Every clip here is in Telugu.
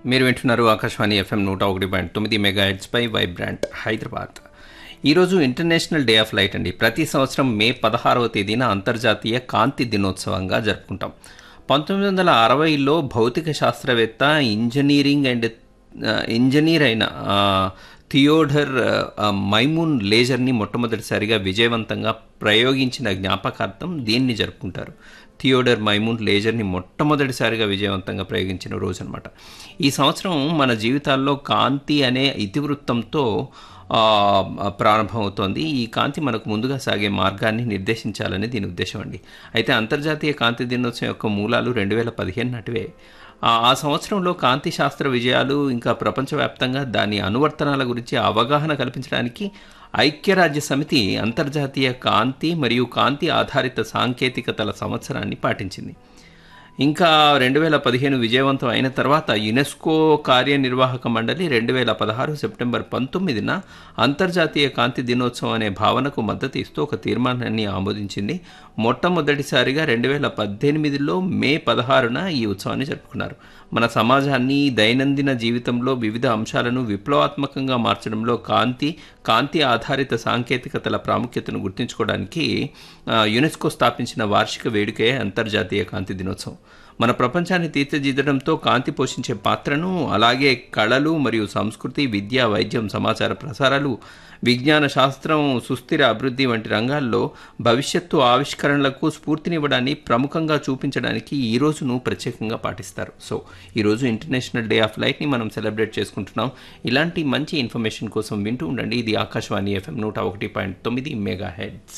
మీరు వింటున్నారు ఆకాశవాణి ఎఫ్ఎం నూట ఒకటి పాయింట్ తొమ్మిది మెగా పై వైబ్రాంట్ హైదరాబాద్ ఈరోజు ఇంటర్నేషనల్ డే ఆఫ్ లైట్ అండి ప్రతి సంవత్సరం మే పదహారవ తేదీన అంతర్జాతీయ కాంతి దినోత్సవంగా జరుపుకుంటాం పంతొమ్మిది వందల అరవైలో భౌతిక శాస్త్రవేత్త ఇంజనీరింగ్ అండ్ ఆ, ఇంజనీర్ అయిన ఆ, థియోడర్ ఆ, మైమూన్ లేజర్ని మొట్టమొదటిసారిగా విజయవంతంగా ప్రయోగించిన జ్ఞాపకార్థం దీన్ని జరుపుకుంటారు థియోడర్ మైమూన్ లేజర్ని మొట్టమొదటిసారిగా విజయవంతంగా ప్రయోగించిన రోజు అనమాట ఈ సంవత్సరం మన జీవితాల్లో కాంతి అనే ఇతివృత్తంతో ఆ, ప్రారంభమవుతోంది ఈ కాంతి మనకు ముందుగా సాగే మార్గాన్ని నిర్దేశించాలని దీని ఉద్దేశం అండి అయితే అంతర్జాతీయ కాంతి దినోత్సవం యొక్క మూలాలు రెండు వేల పదిహేను నాటివే ఆ ఆ సంవత్సరంలో కాంతి శాస్త్ర విజయాలు ఇంకా ప్రపంచవ్యాప్తంగా దాని అనువర్తనాల గురించి అవగాహన కల్పించడానికి ఐక్యరాజ్య సమితి అంతర్జాతీయ కాంతి మరియు కాంతి ఆధారిత సాంకేతికతల సంవత్సరాన్ని పాటించింది ఇంకా రెండు వేల పదిహేను విజయవంతం అయిన తర్వాత యునెస్కో కార్యనిర్వాహక మండలి రెండు వేల పదహారు సెప్టెంబర్ పంతొమ్మిదిన అంతర్జాతీయ కాంతి దినోత్సవం అనే భావనకు మద్దతు ఇస్తూ ఒక తీర్మానాన్ని ఆమోదించింది మొట్టమొదటిసారిగా రెండు వేల పద్దెనిమిదిలో మే పదహారున ఈ ఉత్సవాన్ని జరుపుకున్నారు మన సమాజాన్ని దైనందిన జీవితంలో వివిధ అంశాలను విప్లవాత్మకంగా మార్చడంలో కాంతి కాంతి ఆధారిత సాంకేతికతల ప్రాముఖ్యతను గుర్తించుకోవడానికి ఆ, యునెస్కో స్థాపించిన వార్షిక వేడుకే అంతర్జాతీయ కాంతి దినోత్సవం మన ప్రపంచాన్ని తీర్చిదిద్దడంతో కాంతి పోషించే పాత్రను అలాగే కళలు మరియు సంస్కృతి విద్య వైద్యం సమాచార ప్రసారాలు విజ్ఞాన శాస్త్రం సుస్థిర అభివృద్ధి వంటి రంగాల్లో భవిష్యత్తు ఆవిష్కరణలకు స్ఫూర్తినివ్వడాన్ని ప్రముఖంగా చూపించడానికి ఈ రోజును ప్రత్యేకంగా పాటిస్తారు సో ఈరోజు ఇంటర్నేషనల్ డే ఆఫ్ లైట్ని మనం సెలబ్రేట్ చేసుకుంటున్నాం ఇలాంటి మంచి ఇన్ఫర్మేషన్ కోసం వింటూ ఉండండి ఇది ఆకాశవాణి ఎఫ్ఎం నూట ఒకటి పాయింట్ తొమ్మిది megahertz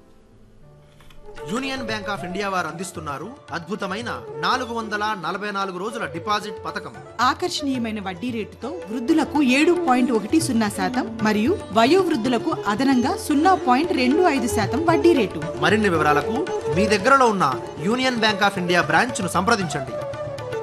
Union Bank of India వారు అందిస్తున్నారు అద్భుతమైన నాలుగు వందల నలభై నాలుగు రోజుల డిపాజిట్ పథకం ఆకర్షణీయమైన వడ్డీ రేటుతో వృద్ధులకు ఏడు పాయింట్ ఒకటి సున్నా శాతం మరియు వయోవృద్ధులకు అదనంగా సున్నా పాయింట్ రెండు ఐదు శాతం వడ్డీ రేటు మరిన్ని వివరాలకు మీ దగ్గరలో ఉన్న Union Bank of India branch ను సంప్రదించండి